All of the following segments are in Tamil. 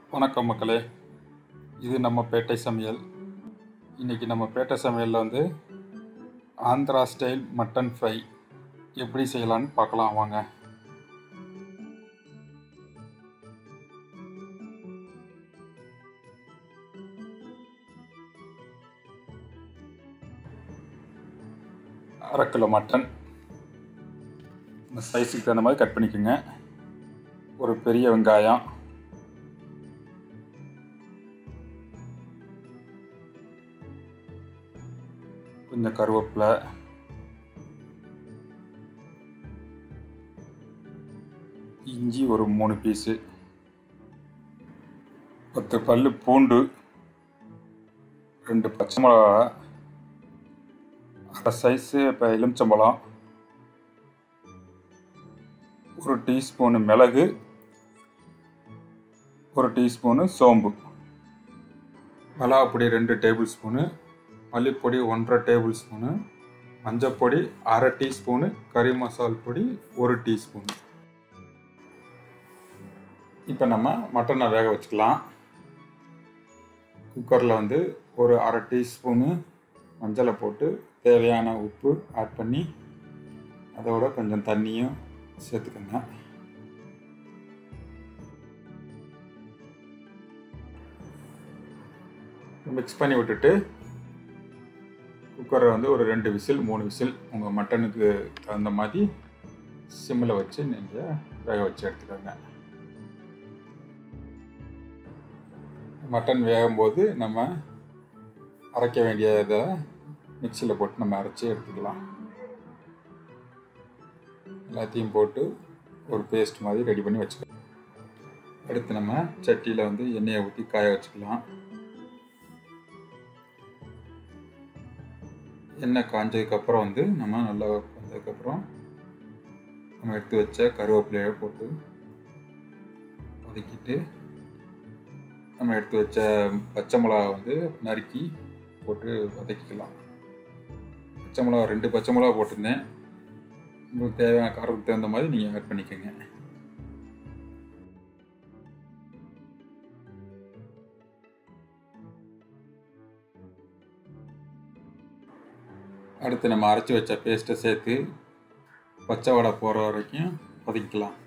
வணக்கம் மக்களே இது நம்ம பேட்டை சமையல் இன்றைக்கி நம்ம பேட்டை சமையலில் வந்து ஆந்திரா ஸ்டைல் மட்டன் ஃப்ரை எப்படி செய்யலான்னு பார்க்கலாம் வாங்க அரை கிலோ மட்டன் இந்த சைஸுக்கு தகுந்த மாதிரி கட் பண்ணிக்கோங்க ஒரு பெரிய வெங்காயம் கொஞ்சம் கருவேப்பிலை இஞ்சி ஒரு மூணு பீஸு பத்து பல்லு பூண்டு ரெண்டு பச்சை மிளகா அரை சைஸு இப்போ எலுமிச்சம்பழம் ஒரு டீஸ்பூனு மிளகு ஒரு டீஸ்பூனு சோம்பு மிளகாப்பொடி ரெண்டு டேபிள் ஸ்பூனு மல்லிப்பொடி ஒன்றரை டேபிள் ஸ்பூனு மஞ்சப்பொடி அரை டீஸ்பூனு கறி மசால் பொடி ஒரு டீஸ்பூனு இப்போ நம்ம மட்டனை வேக வச்சுக்கலாம் குக்கரில் வந்து ஒரு அரை டீஸ்பூனு மஞ்சளை போட்டு தேவையான உப்பு ஆட் பண்ணி அதோட கொஞ்சம் தண்ணியும் சேர்த்துக்கோங்க மிக்ஸ் பண்ணி விட்டுட்டு குக்கரை வந்து ஒரு ரெண்டு விசில் மூணு விசில் உங்கள் மட்டனுக்கு தகுந்த மாதிரி சிம்மில் வச்சு நீங்கள் வேக வச்சு எடுத்துக்கோங்க மட்டன் வேகும்போது நம்ம அரைக்க வேண்டிய இதை மிக்சியில் போட்டு நம்ம அரைச்சி எடுத்துக்கலாம் எல்லாத்தையும் போட்டு ஒரு பேஸ்ட் மாதிரி ரெடி பண்ணி வச்சுக்கலாம் அடுத்து நம்ம சட்டியில் வந்து எண்ணெயை ஊற்றி காய வச்சுக்கலாம் எண்ணெய் காஞ்சதுக்கப்புறம் வந்து நம்ம நல்லா வந்ததுக்கப்புறம் நம்ம எடுத்து வச்ச கருவேப்பிலையை போட்டு வதக்கிட்டு நம்ம எடுத்து வச்ச பச்சை மிளகா வந்து நறுக்கி போட்டு வதக்கிக்கலாம் பச்சை மிளகா ரெண்டு பச்சை மிளகா போட்டிருந்தேன் உங்களுக்கு தேவையான காரத்துக்கு தகுந்த மாதிரி நீங்கள் ஆட் பண்ணிக்கோங்க அடுத்து நம்ம அரைச்சி வச்ச பேஸ்ட்டை சேர்த்து பச்சை வடை போகிற வரைக்கும் வதக்கிக்கலாம்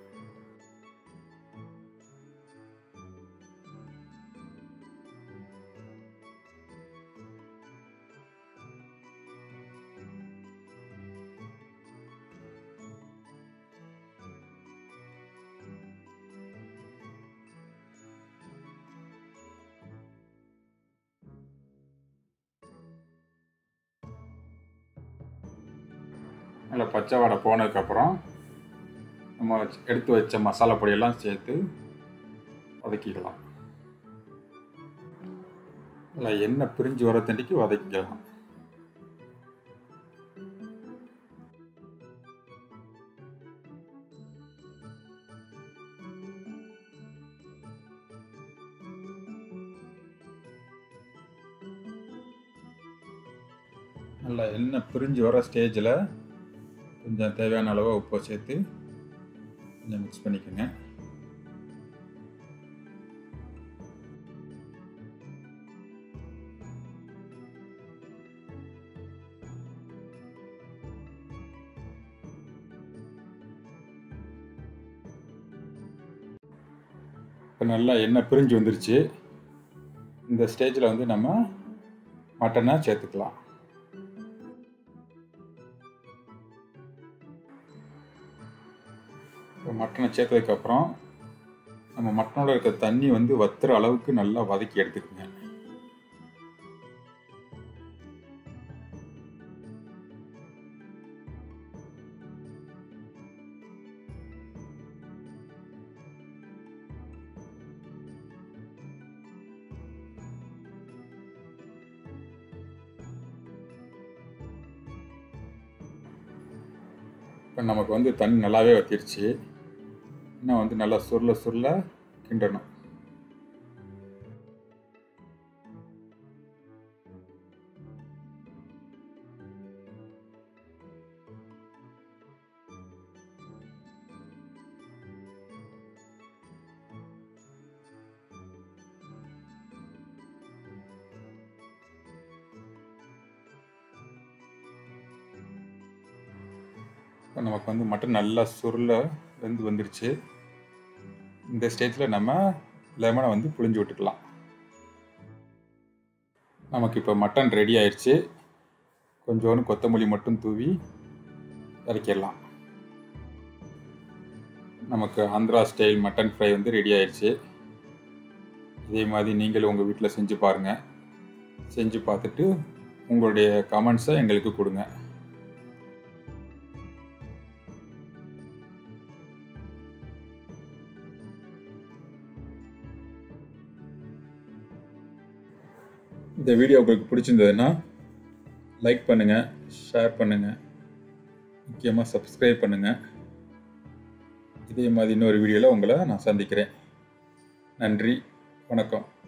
நல்லா பச்சை வடை போனதுக்கப்புறம் நம்ம எடுத்து வச்ச மசாலா பொடியெல்லாம் சேர்த்து வதக்கிக்கலாம் நல்லா எண்ணெய் பிரிஞ்சு வர தண்டிக்கு வதக்கிக்கலாம் நல்லா எண்ணெய் பிரிஞ்சு வர ஸ்டேஜில் கொஞ்சம் தேவையான அளவு உப்பை சேர்த்து கொஞ்சம் மிக்ஸ் பண்ணிக்கோங்க இப்போ நல்லா எண்ணெய் பிரிஞ்சு வந்துருச்சு இந்த ஸ்டேஜில் வந்து நம்ம மட்டனை சேர்த்துக்கலாம் இப்போ மட்டனை சேர்த்ததுக்கப்புறம் நம்ம மட்டனோட இருக்க தண்ணி வந்து வத்துற அளவுக்கு நல்லா வதக்கி எடுத்துக்கோங்க இப்போ நமக்கு வந்து தண்ணி நல்லாவே வத்திருச்சு இன்னும் வந்து நல்லா சுருள சுருள கிண்டணும் இப்போ நமக்கு வந்து மட்டன் நல்லா சுருள வெந்து வந்துருச்சு இந்த ஸ்டேஜில் நம்ம லெமனை வந்து புழிஞ்சு விட்டுக்கலாம் நமக்கு இப்போ மட்டன் ரெடி ஆயிடுச்சு கொஞ்சோண்டு கொத்தமல்லி மட்டும் தூவி இறக்கிடலாம் நமக்கு ஆந்திரா ஸ்டைல் மட்டன் ஃப்ரை வந்து ரெடி ஆயிடுச்சு இதே மாதிரி நீங்களும் உங்கள் வீட்டில் செஞ்சு பாருங்கள் செஞ்சு பார்த்துட்டு உங்களுடைய கமெண்ட்ஸை எங்களுக்கு கொடுங்க இந்த வீடியோ உங்களுக்கு பிடிச்சிருந்ததுன்னா லைக் பண்ணுங்கள் ஷேர் பண்ணுங்கள் முக்கியமாக சப்ஸ்கிரைப் பண்ணுங்கள் இதே மாதிரி இன்னொரு வீடியோவில் உங்களை நான் சந்திக்கிறேன் நன்றி வணக்கம்